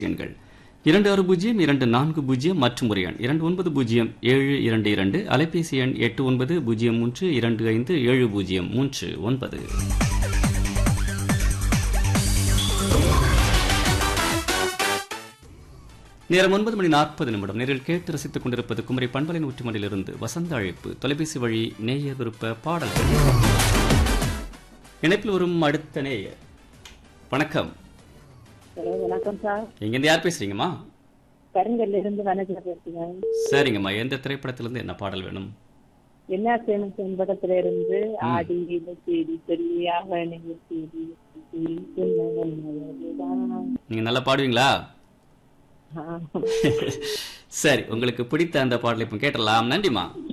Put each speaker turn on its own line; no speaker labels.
எண்கள் இரண்டு ஆறு பூஜ்ஜியம் இரண்டு நான்கு பூஜ்ஜியம் மற்றும் ஒரு எண் இரண்டு ஒன்பது பூஜ்ஜியம் ஏழு இரண்டு இரண்டு அலைபேசி எண் எட்டு ஒன்பது பூஜ்ஜியம் மூன்று இரண்டு ஐந்து ஏழு பூஜ்ஜியம் மூன்று ஒன்பது நேரம் ஒன்பது மணி நாற்பது நிமிடம் நேரில் கேட்டு ரசித்துக் கொண்டிருப்பது குமரி பண்பலின் உச்சிமண்டிலிருந்து வசந்த அழைப்பு தொலைபேசி வழி நேய விருப்ப பாடல்கள் இணைப்பில் வரும் அடுத்த நேயர் வணக்கம்
ஹலோ வணக்கம் சார்
எங்கேருந்து யார் பேசுறீங்கம்மா
கருங்கல்ல இருந்து வனஜா பேசுகிறேன்
சரிங்கம்மா எந்த திரைப்படத்திலிருந்து என்ன பாடல் வேணும்
என்ன சேனம் செம்படத்துல இருந்து ஆடி தேடி சொல்லி அவனை தேடி தேடி சொன்னவன் மலருதான்.
நீங்க நல்லா பாடுவீங்களா
ஆ.
சரி உங்களுக்கு பிடித்த அந்த பாடலை இப்போ கேட்டலாம் நன்றிம்மா